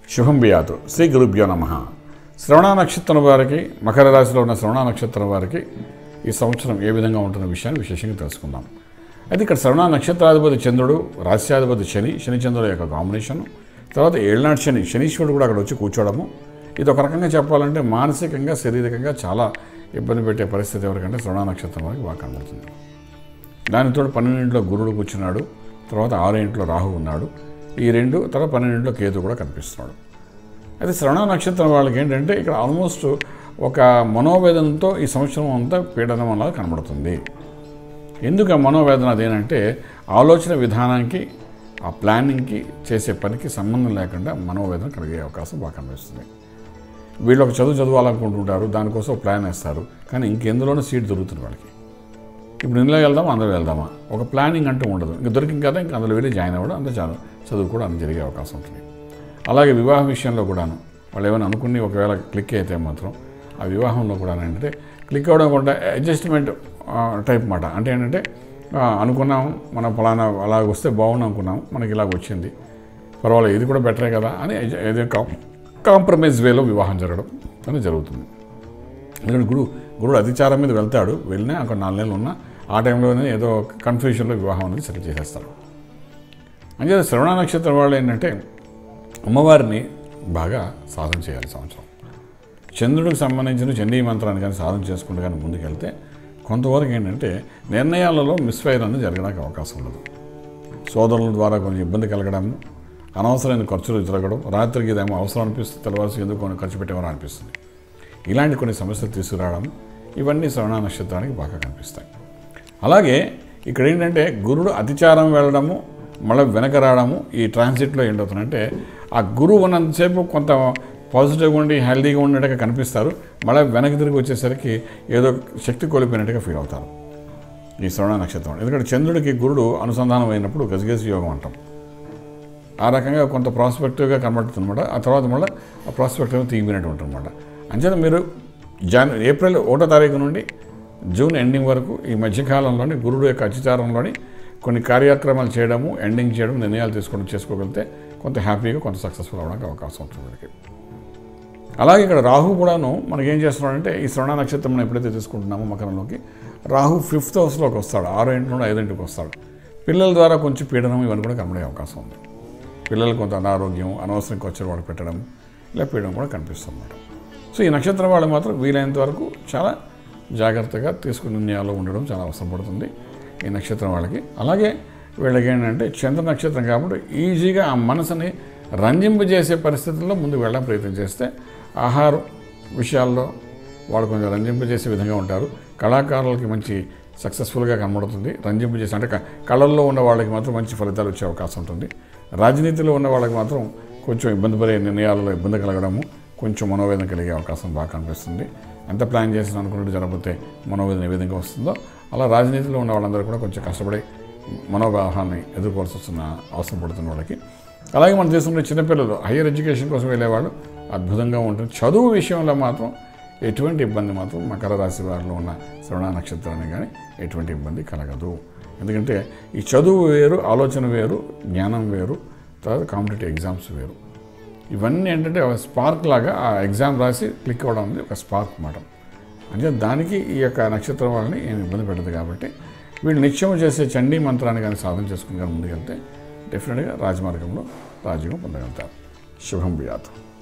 శుభం బియాతు శ్రీ గురుభ్యో నమ శ్రవణ నక్షత్రం వారికి మకర రాశిలో ఉన్న శ్రవణ నక్షత్రం వారికి ఈ సంవత్సరం ఏ విధంగా ఉంటున్న విషయాన్ని విశేషంగా తెలుసుకుందాం అయితే ఇక్కడ శ్రవణ నక్షత్రాధిపతి చంద్రుడు రాశ్యాధిపతి శని శని చంద్రుల యొక్క కాంబినేషన్ తర్వాత ఏళ్ళనాటి శని శనీశ్వరుడు కూడా అక్కడ వచ్చి కూర్చోవడము ఇది ఒక రకంగా చెప్పాలంటే మానసికంగా శారీరకంగా చాలా ఇబ్బంది పెట్టే పరిస్థితి ఎవరికంటే శ్రవణ నక్షత్రం వారికి బాగా కనబడుతుంది దానితో పన్నెండింటిలో గురుడు కూర్చున్నాడు తర్వాత ఆరు ఇంట్లో రాహు ఉన్నాడు ఈ రెండు తర్వాత పన్నెండింటిలో కేతు కూడా కనిపిస్తున్నాడు అయితే శ్రవణ నక్షత్రం వాళ్ళకి ఏంటంటే ఇక్కడ ఆల్మోస్ట్ ఒక మనోవేదనతో ఈ సంవత్సరం అంతా పీడనం అలా కనబడుతుంది ఎందుకు ఆ మనోవేదన అదేనంటే ఆలోచన విధానానికి ఆ ప్లానింగ్కి చేసే పనికి సంబంధం లేకుండా మనోవేదన కలిగే అవకాశం బాగా కనిపిస్తుంది వీళ్ళు ఒక చదువు చదవాలనుకుంటుంటారు దానికోసం ఒక ప్లాన్ వేస్తారు కానీ ఇంకెందులోనూ సీట్ దొరుకుతుంది వాళ్ళకి ఇప్పుడు ఇందులో వెళ్దామా అందులో వెళ్దామా ఒక ప్లానింగ్ అంటూ ఉండదు ఇంకా దొరికింది కదా ఇంకా అందులో వెళ్ళి జాయిన్ అవ్వడం అంత చాలు చదువు కూడా అన్ని జరిగే అవకాశం ఉంటుంది అలాగే వివాహ విషయంలో కూడాను వాళ్ళు ఏమైనా అనుకుని ఒకవేళ క్లిక్ అయితే మాత్రం ఆ వివాహంలో కూడా ఏంటంటే క్లిక్ అవ్వడం కూడా అడ్జస్ట్మెంట్ టైప్ మాట అంటే ఏంటంటే ఆ, అనుకున్నాం మనం ఫలానా అలా వస్తే బాగుండు అనుకున్నాం మనకి ఇలాగ వచ్చింది పర్వాలేదు ఇది కూడా బెటరే కదా అని ఏదో కాంప్రమైజ్ వేలో వివాహం జరగడం అని జరుగుతుంది ఎందుకంటే గురు గురుడు అతిచారం మీద వెళ్తాడు వెళ్ళినా అక్కడ నాలుగు నెలలు ఉన్నా ఆ టైంలోనే ఏదో కన్ఫ్యూషన్లో వివాహం అనేది సెటిల్ చేసేస్తారు అంతే శ్రవణ నక్షత్రం వాళ్ళు ఏంటంటే అమ్మవారిని బాగా సాధన చేయాలి ఈ సంవత్సరం చంద్రుడికి సంబంధించిన చండీ మంత్రాన్ని కానీ సాధన చేసుకుంటూ కానీ ముందుకెళ్తే కొంతవరకు ఏంటంటే నిర్ణయాలలో మిస్ఫైర్ అనేది జరగడానికి అవకాశం ఉండదు సోదరుల ద్వారా కొంచెం ఇబ్బంది కలగడం అనవసరమైన ఖర్చులు జరగడం రాత్రికి ఇదేమో అవసరం అనిపిస్తుంది తెల్లవారు ఎందుకు కొన్ని ఖర్చు పెట్టేవారు అనిపిస్తుంది ఇలాంటి కొన్ని సమస్యలు తీసుకురావడం ఇవన్నీ శ్రవణ నక్షత్రానికి బాగా కనిపిస్తాయి అలాగే ఇక్కడ ఏంటంటే గురుడు అతిచారం వెళ్ళడము మళ్ళీ వెనక రావడము ఈ ట్రాన్సిట్లో ఏంటవుతుందంటే ఆ గురువు ఉన్నంతసేపు కొంత పాజిటివ్గా ఉండి హెల్దీగా ఉన్నట్టుగా కనిపిస్తారు మళ్ళీ వెనక్కి తిరిగి వచ్చేసరికి ఏదో శక్తి కోల్పోయినట్టుగా ఫీల్ అవుతారు ఈ శ్రవణ నక్షత్రం ఎందుకంటే చంద్రుడికి గురుడు అనుసంధానం అయినప్పుడు గజగజ యోగం అంటాం ఆ రకంగా కొంత ప్రాస్పెక్టివ్గా కనబడుతుందన్నమాట ఆ తర్వాత మళ్ళీ ఆ ప్రాస్పెక్టివ్గా తీగిపోయినట్టు ఉంటుందన్నమాట అంచేత మీరు జాన్ ఏప్రిల్ ఒకటో తారీఖు నుండి జూన్ ఎండింగ్ వరకు ఈ మధ్యకాలంలోని గురుడు యొక్క అత్యాచారంలోని కొన్ని కార్యక్రమాలు చేయడము ఎండింగ్ చేయడం నిర్ణయాలు తీసుకోవడం చేసుకోగలిగితే కొంత హ్యాపీగా కొంత సక్సెస్ఫుల్ అవ్వడానికి అవకాశం ఉంటుంది వీళ్ళకి అలాగే ఇక్కడ రాహు కూడాను మనకి ఏం చేస్తున్నాడంటే ఈ శ్రవణ నక్షత్రం మనం ఎప్పుడైతే తీసుకుంటున్నామో మకరంలోకి రాహు ఫిఫ్త్ హౌస్లోకి వస్తాడు ఆరో ఇంటి నుండి ఐదింటికి వస్తాడు పిల్లల ద్వారా కొంచెం పీడనం ఇవన్నీ కూడా కనబడే అవకాశం ఉంది పిల్లలకు కొంత అనారోగ్యం అనవసరం ఖర్చులు వాడు పెట్టడం ఇలా పీడనం కూడా కనిపిస్తుంది అన్నమాట సో ఈ నక్షత్రం వాళ్ళు మాత్రం వీలైనంత వరకు చాలా జాగ్రత్తగా తీసుకునే నిర్ణయాలు ఉండడం చాలా అవసరం పడుతుంది ఈ నక్షత్రం వాళ్ళకి అలాగే వీళ్ళకి ఏంటంటే చంద్ర నక్షత్రం కాబట్టి ఈజీగా ఆ మనసుని రంజింపజేసే పరిస్థితుల్లో ముందు వెళ్ళడం ప్రయత్నం చేస్తే ఆహారం విషయాల్లో వాళ్ళు కొంచెం రంజింపజేసే విధంగా ఉంటారు కళాకారులకి మంచి సక్సెస్ఫుల్గా కనబడుతుంది రంజింపజేసి అంటే క- కళల్లో ఉన్న వాళ్ళకి మాత్రం మంచి ఫలితాలు వచ్చే అవకాశం ఉంటుంది రాజనీతిలో ఉన్న వాళ్ళకి మాత్రం కొంచెం ఇబ్బంది పడే నిర్ణయాలలో ఇబ్బంది కలగడము కొంచెం మనోవేదన కలిగే అవకాశం బాగా కనిపిస్తుంది ఎంత ప్లాన్ చేసిన అనుకున్నట్టు జరగకపోతే మనోవేదన ఏ విధంగా వస్తుందో అలా రాజనీతిలో ఉన్న వాళ్ళందరూ కూడా కొంచెం కష్టపడి మనోభావాన్ని ఎదుర్కోవాల్సి వస్తున్న అవసరం పడుతున్న వాళ్ళకి అలాగే మన దేశంలో చిన్నపిల్లలు హయ్యర్ ఎడ్యుకేషన్ కోసం వెళ్ళేవాళ్ళు అద్భుతంగా ఉంటుంది చదువు విషయంలో మాత్రం ఎటువంటి ఇబ్బంది మాత్రం మకర రాశి వారిలో ఉన్న శ్రవణ నక్షత్రానికి కానీ ఎటువంటి ఇబ్బంది కలగదు ఎందుకంటే ఈ చదువు వేరు ఆలోచన వేరు జ్ఞానం వేరు తర్వాత కాంపిటేటివ్ ఎగ్జామ్స్ వేరు ఇవన్నీ ఏంటంటే ఒక స్పార్క్ లాగా ఆ ఎగ్జామ్ రాసి క్లిక్ అవ్వడం అనేది ఒక స్పార్క్ మాట అంటే దానికి ఈ యొక్క నక్షత్రం వాళ్ళని ఏమి ఇబ్బంది పెట్టదు కాబట్టి వీళ్ళు నిత్యం చేసే చండీ మంత్రాన్ని కానీ సాధన చేసుకుని కానీ ముందుకెళ్తే డెఫినెట్గా రాజమార్గంలో రాజ్యం పొందగలుగుతారు శుభం బియాతం